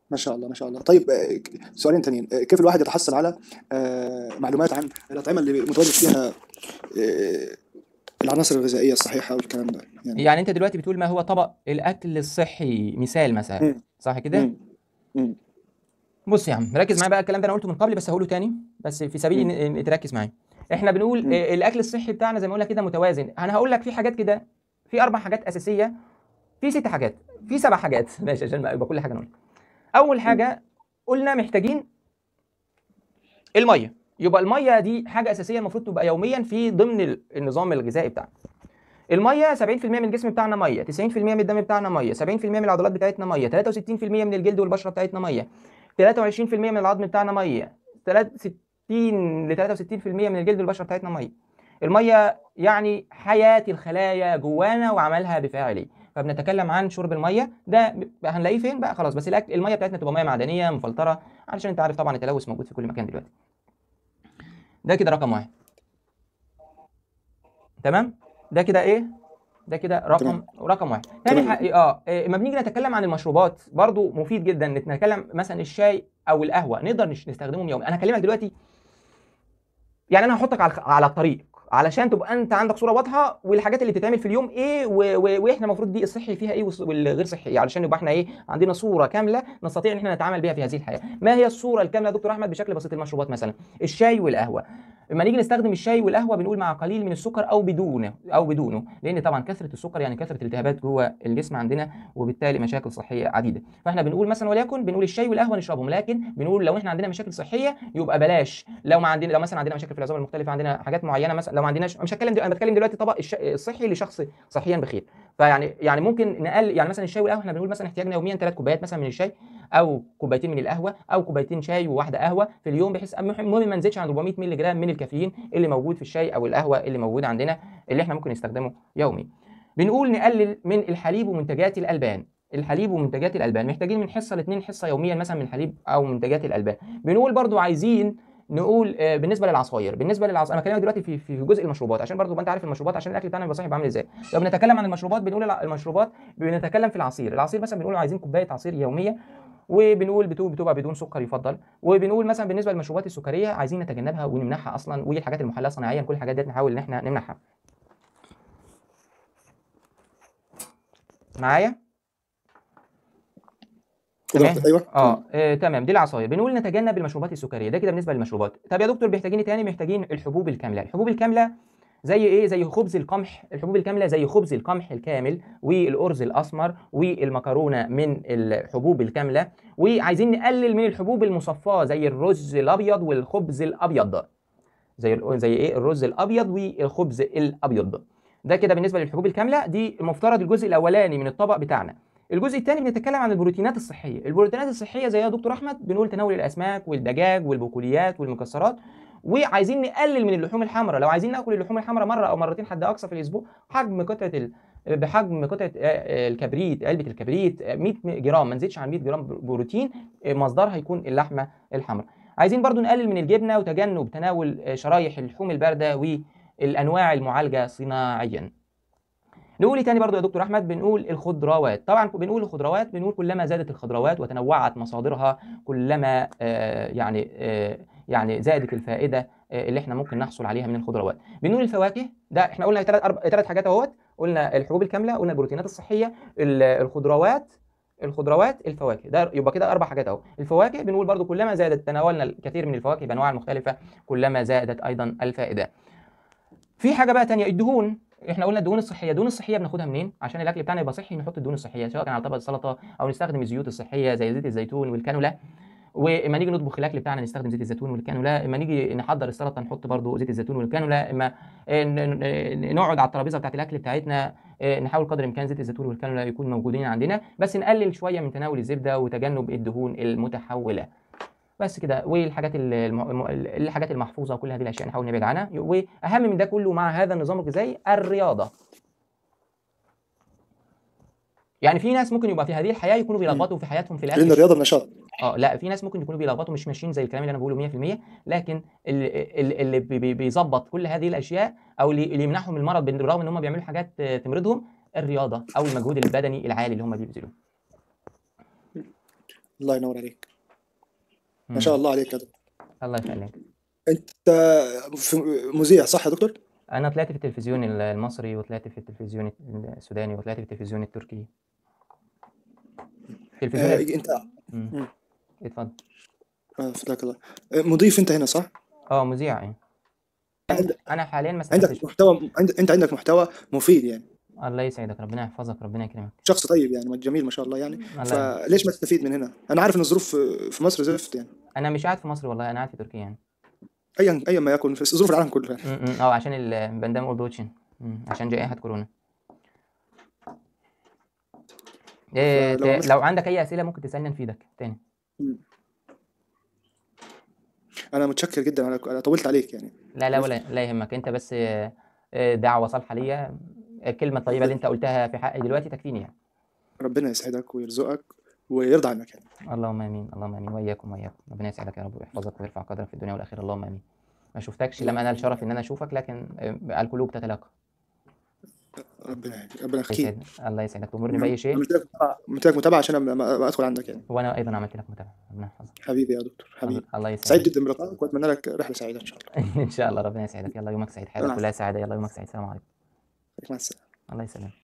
ما شاء الله ما شاء الله طيب آه، سؤالين تانيين آه، كيف الواحد يتحصل على آه، معلومات عن الأطعمة اللي متواجد فيها آه، العناصر الغذائية الصحيحة والكلام ده يعني يعني انت دلوقتي بتقول ما هو طبق الاكل الصحي مثال مثلا مم. صح كده مم. مم. بص يا عم ركز معايا بقى الكلام ده انا قلته من قبل بس هقوله تاني بس في سبيل مم. ان إن تركز معايا احنا بنقول مم. آه، الاكل الصحي بتاعنا زي ما قلنا كده متوازن انا هقول لك في حاجات كده في اربع حاجات اساسيه في ست حاجات في سبع حاجات ماشي عشان ما يبقى كل حاجه نقول اول حاجه قلنا محتاجين الميه يبقى الميه دي حاجه اساسيه المفروض تبقى يوميا في ضمن ال- النظام الغذائي بتاعنا الميه 70% من الجسم بتاعنا ميه 90% من الدم بتاعنا ميه 70% من العضلات بتاعتنا ميه 63% من الجلد والبشره بتاعتنا ميه 23% من العظم بتاعنا ميه 60 ل 63% من الجلد والبشره بتاعتنا ميه الميه يعني حياه الخلايا جوانا وعملها بفاعليه فبنتكلم عن شرب الميه ده ب- هنلاقيه فين بقى خلاص بس الاكل الميه بتاعتنا تبقى ميه معدنيه مفلتره علشان انت عارف طبعا التلوث موجود في كل مكان دلوقتي ده كده رقم واحد تمام ده كده ايه ده كده رقم تمام. رقم واحد تاني تمام. ح... اه إيه، اما بنيجي نتكلم عن المشروبات برضو مفيد جدا ان نتكلم مثلا الشاي او القهوه نقدر نش- نستخدمهم يوميا انا هكلمك دلوقتي يعني انا هحطك على الخ- على الطريق علشان تبقى انت عندك صوره واضحه والحاجات اللي بتتعمل في اليوم ايه و... و... واحنا المفروض دي الصحي فيها ايه والص- والغير صحي إيه علشان يبقى احنا ايه عندنا صوره كامله نستطيع ان احنا نتعامل بيها في هذه الحياه ما هي الصوره الكامله يا دكتور احمد بشكل بسيط المشروبات مثلا الشاي والقهوه لما نيجي نستخدم الشاي والقهوه بنقول مع قليل من السكر او بدونه او بدونه لان طبعا كثره السكر يعني كثره الالتهابات جوه الجسم عندنا وبالتالي مشاكل صحيه عديده فاحنا بنقول مثلا وليكن بنقول الشاي والقهوه نشربهم لكن بنقول لو احنا عندنا مشاكل صحيه يبقى بلاش لو ما عندنا لو مثلا عندنا مشاكل في العظام المختلفه عندنا حاجات معينه مثلا لو ما عندناش مش هتكلم دلوقتي انا بتكلم دلوقتي طبق الش... الصحي لشخص صحيا بخير فيعني يعني ممكن نقل يعني مثلا الشاي والقهوه احنا بنقول مثلا احتياجنا يوميا ثلاث كوبايات مثلا من الشاي او كوبايتين من القهوه او كوبايتين شاي وواحده قهوه في اليوم بحيث المهم ما نزيدش عن 400 مللي جرام من الكافيين اللي موجود في الشاي او القهوه اللي موجود عندنا اللي احنا ممكن نستخدمه يومي بنقول نقلل من الحليب ومنتجات الالبان الحليب ومنتجات الالبان محتاجين من حصه لاثنين حصه يوميا مثلا من الحليب او منتجات الالبان بنقول برضو عايزين نقول آه، بالنسبه للعصاير بالنسبه للعصاير انا بكلمك دلوقتي في في جزء المشروبات عشان برضو تبقى انت عارف المشروبات عشان الاكل بتاعنا يبقى صحي يبقى عامل ازاي لو بنتكلم عن المشروبات بنقول الع- المشروبات بنتكلم في العصير العصير مثلا بنقول عايزين كوبايه عصير يوميه وبنقول بتو- بتبقى بدون سكر يفضل وبنقول مثلا بالنسبه للمشروبات السكريه عايزين نتجنبها ونمنعها اصلا والحاجات المحلاه صناعيا كل الحاجات دي نحاول ان احنا نمنعها معايا تمام براحتك. ايوه اه آه، تمام دي العصاير بنقول نتجنب المشروبات السكريه ده كده بالنسبه للمشروبات طب يا دكتور محتاجين إيه تاني محتاجين الحبوب الكامله الحبوب الكامله زي ايه زي خبز القمح الحبوب الكامله زي خبز القمح الكامل والارز الاسمر والمكرونه من الحبوب الكامله وعايزين نقلل من الحبوب المصفاه زي الرز الابيض والخبز الابيض زي ال- زي ايه الرز الابيض والخبز الابيض ده كده بالنسبه للحبوب الكامله دي المفترض الجزء الاولاني من الطبق بتاعنا الجزء الثاني بنتكلم عن البروتينات الصحيه البروتينات الصحيه زي يا دكتور احمد بنقول تناول الاسماك والدجاج والبقوليات والمكسرات وعايزين نقلل من اللحوم الحمراء لو عايزين ناكل اللحوم الحمراء مره او مرتين حد اقصى في الاسبوع حجم قطعه ال... بحجم قطعه آه، آه، الكبريت علبه الكبريت آه، 100 جرام ما نزيدش عن 100 جرام بروتين آه، مصدرها هيكون اللحمه الحمراء عايزين برضو نقلل من الجبنه وتجنب تناول آه، شرايح اللحوم البارده والانواع المعالجه صناعيا نقول إيه تاني برضو يا دكتور احمد بنقول الخضروات طبعا بنقول الخضروات بنقول كلما زادت الخضروات وتنوعت مصادرها كلما آه، يعني آه، يعني زادت الفائده آه، اللي احنا ممكن نحصل عليها من الخضروات بنقول الفواكه ده احنا قلنا ثلاث أربع ثلاث حاجات اهوت قلنا الحبوب الكامله قلنا البروتينات الصحيه ال- الخضروات الخضروات الفواكه ده يبقى كده اربع حاجات اهو الفواكه بنقول برضو كلما زادت تناولنا الكثير من الفواكه بانواع مختلفه كلما زادت ايضا الفائده في حاجه بقى تانية الدهون احنا قلنا الدهون الصحيه الدهون الصحيه بناخدها منين عشان الاكل بتاعنا يبقى صحي نحط الدهون الصحيه سواء كان على طبق السلطه او نستخدم الزيوت الصحيه زي زيت الزيتون والكانولا واما نيجي نطبخ الاكل بتاعنا نستخدم زيت الزيتون والكانولا اما نيجي نحضر السلطه نحط برضو زيت الزيتون والكانولا اما آه، ن- ن- نقعد على الترابيزه بتاعت الاكل بتاعتنا آه، نحاول قدر الامكان زيت الزيتون والكانولا يكونوا موجودين عندنا بس نقلل شويه من تناول الزبده وتجنب الدهون المتحوله بس كده والحاجات ال- الم- الم- الحاجات المحفوظه وكل هذه الاشياء نحاول نبعد عنها واهم من ده كله مع هذا النظام الغذائي الرياضه يعني في ناس ممكن يبقى في هذه الحياه يكونوا بيلخبطوا في حياتهم في لان الاكل الرياضه نشاط اه لا في ناس ممكن يكونوا بيلخبطوا مش ماشيين زي الكلام اللي انا بقوله 100% لكن اللي, اللي اللي بي- بي- بيظبط كل هذه الاشياء او اللي اللي يمنعهم من المرض بالرغم ان هم بيعملوا حاجات آه، تمرضهم الرياضه او المجهود البدني العالي اللي هم بيبذلوه الله ينور عليك ما مم. شاء الله عليك يا دكتور الله يخليك انت في مذيع صح يا دكتور؟ انا طلعت في التلفزيون ال- المصري وطلعت في التلفزيون السوداني وطلعت في التلفزيون التركي التلفزيون آه ال- انت مم. مم. اتفضل آه فداك الله آه مضيف انت هنا صح؟ اه مذيع يعني عند- انا حاليا ما عندك استفدتش محتوى عند... انت عندك محتوى مفيد يعني الله يسعدك ربنا يحفظك ربنا يكرمك شخص طيب يعني جميل ما شاء الله يعني الله فليش ما تستفيد من هنا؟ انا عارف ان الظروف في- في مصر زفت يعني انا مش قاعد في مصر والله انا قاعد في تركيا يعني ايا ايا ما يكن في ظروف العالم كله يعني. م- م. اه عشان البندام اولدوتشن م. عشان جائحة كورونا إيه فلو ت- مثلا- لو عندك اي اسئله ممكن تسالني نفيدك تاني انا متشكر جدا انا أنا طولت عليك يعني لا لا ولا لا يهمك انت بس آه، آه، دعوه صالحه ليا الكلمه الطيبه اللي انت قلتها في حقي دلوقتي تكفيني يعني ربنا يسعدك ويرزقك ويرضى عنك يعني اللهم امين اللهم امين واياكم واياكم ربنا يسعدك يا رب ويحفظك ويرفع قدرك في الدنيا والاخره اللهم امين ما شفتكش لم انال الشرف ان انا اشوفك لكن آه، القلوب تتلاقى ربنا ربنا يخليك يسعدك الله يسعدك تمرني باي شيء عملت لك متابعة- عملت لك متابعه عشان أما- أما ادخل عندك يعني وانا ايضا عملت لك متابعه ربنا يحفظك حبيبي يا دكتور حبيبي الله سعيد يسعدك جدا بلقائك واتمنى لك رحله سعيده ان شاء الله ان شاء الله ربنا يسعدك يلا يومك سعيد حياتك مع كلها سعاده يلا يومك سعيد السلام عليكم مع السلامه الله يسلمك